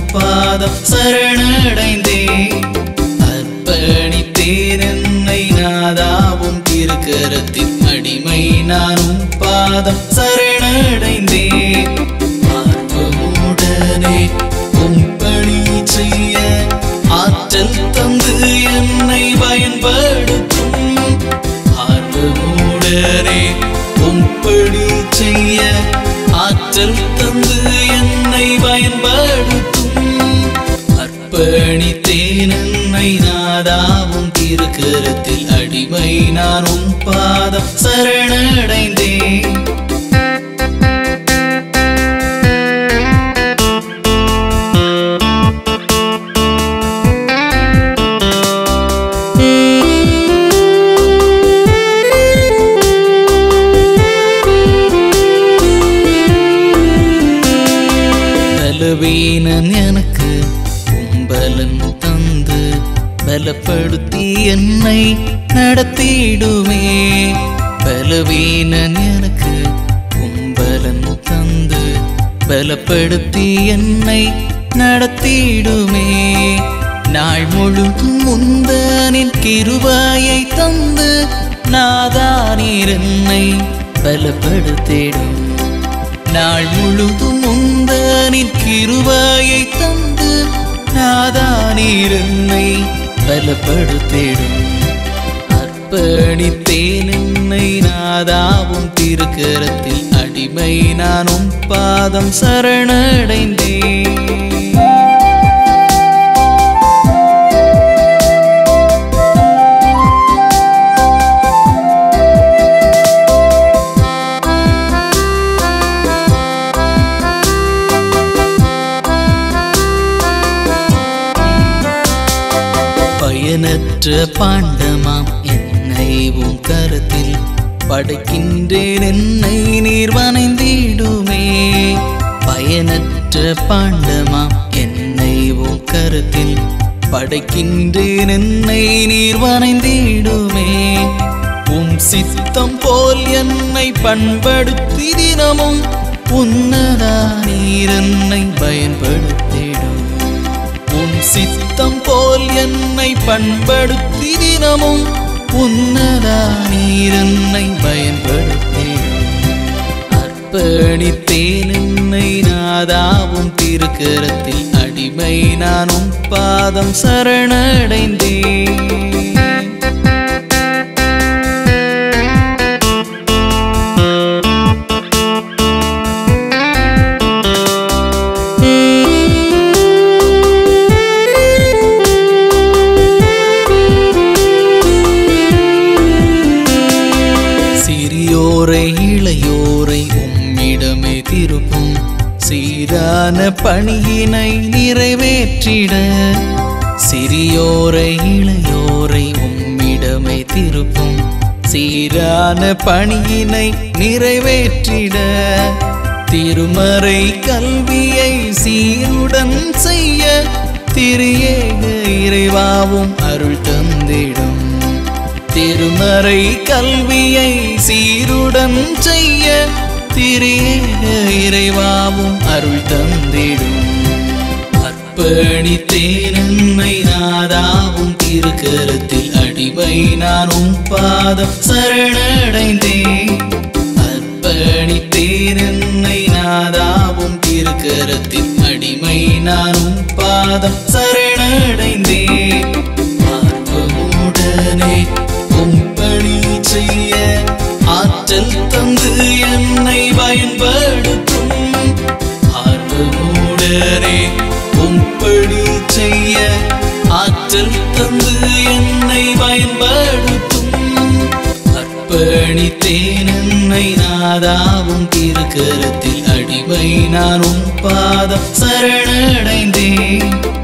பாதம் சரணடைந்தேன் அர்ப்பணித்தேன் என்னை நாதாவும் திருக்கரத்தின் அடிமை நானும் பாதம் சரணடைந்தேன் ஆர்வமுடனே உம் பணி செய்ய ஆற்றல் தந்து என்னை பயன்படுத்தும் ஆர்வமுடனே உம் பணி செய்ய ஆற்றல் தந்து என்னை பயன்படுத்தும் அர்ப்பணித்தேன் என்னை நாதாவும் திருக்கரத்தில் அடிமை நானும் பாதம் சரணடைந்தேன் பலவீனன் எனக்கு கும்பலன் தந்து பலப்படுத்தி என்னை நடத்திடுமே பலவீனன் எனக்கு கும்பலன் தந்து பலப்படுத்தி என்னை நடத்திடுமே நாள் முழுதும் முந்தனின் கிருபாயை தந்து நாதானீர் என்னை பலப்படுத்திடும் நாள் முழுதும் உந்தனின் கிருபாயை தந்து நாதானீர் என்னை பலப்படுத்திடும் அர்ப்பணித்தேன் என்னை நாதாவும் திருக்கரத்தில் அடிமை நானும் பாதம் சரணடைந்தேன் பயனற்ற பாண்டமாம் என்னை உம் கரத்தில் படைக்கின்றேன் என்னை நீர் வனைந்திடுமே பயனற்ற பாண்டமாம் என்னை உம் கரத்தில் படைக்கின்றேன் என்னை நீர் வனைந்திடுமே உம் சித்தம் போல் என்னை பண்படுத்தி தினமும் உன்னதா நீர் என்னை பயன்படுத்திடும் உன் சித்தம் போல் என்னை பண்படுத்தி தினமும் உன்னதா நீர் என்னை பயன்படுத்திடும் அர்ப்பணித்தேன் என்னை நாதாவும் திருக்கரத்தில் அடிமை நானும் பாதம் சரணடைந்தேன் சிறியோரை இளையோரை உம்மிடமே திருப்பும் சீரான பணியினை நிறைவேற்றிட சிறியோரை இளையோரை உம்மிடமே திருப்பும் சீரான பணியினை நிறைவேற்றிட திருமறை கல்வியை சீருடன் செய்ய திரியேக இறைவாவும் அருள் தந்திடும் திருமறை கல்வியை சீருடன் செய்ய திரியேக இறைவாவும் அருள் தந்திடும் அர்ப்பணித்தேன் என்னை நாதாவும் திருக்கரத்தில் அடிமை நானும் பாதம் சரணடைந்தேன் அர்ப்பணித்தேன் என்னை நாதாவும் திருக்கரத்தில் அடிமை நானும் பாதம் சரணடைந்தேன் ஆர்வமுடனே உம் பணி செய்ய ஆற்றல் தந்து என்னை பயன்படுத்தும் ஆர்வமுடனே உம் பணி செய்ய ஆற்றல் தந்து என்னை பயன்படுத்தும் அர்ப்பணித்தேன் என்னை நாதாவும் திருக்கரத்தில் அடிமை நானும் பாதம் சரணடைந்தேன்